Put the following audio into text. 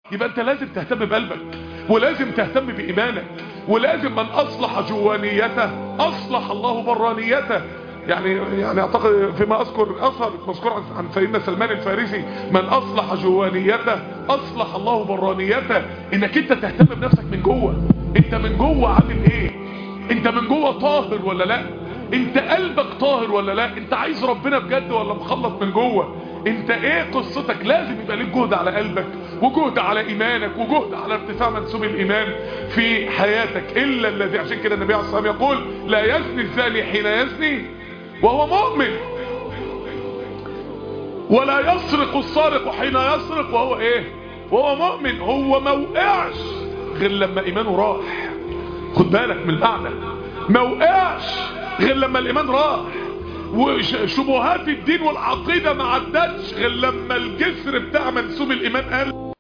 يبقى انت لازم تهتم بقلبك ولازم تهتم بإيمانك ولازم من أصلح جوانيته أصلح الله برانيته يعني يعني اعتقد فيما اذكر اثر مذكور عن عن سيدنا سلمان الفارسي من اصلح جوانيته اصلح الله برانيته انك انت تهتم بنفسك من جوه انت من جوه عامل ايه انت من جوه طاهر ولا لا انت قلبك طاهر ولا لا انت عايز ربنا بجد ولا مخلط من جوه انت ايه قصتك لازم يبقى ليك جهد على قلبك وجهد على ايمانك وجهد على ارتفاع منسوب الايمان في حياتك الا الذي عشان كده النبي عليه الصلاه والسلام يقول لا يزني الزاني حين يزني وهو مؤمن ولا يسرق السارق حين يسرق وهو ايه وهو مؤمن هو ما وقعش غير لما ايمانه راح خد بالك من المعنى ما وقعش غير لما الايمان راح وشبهات الدين والعقيدة ما عدتش غير لما الجسر بتاع منسوب الايمان قال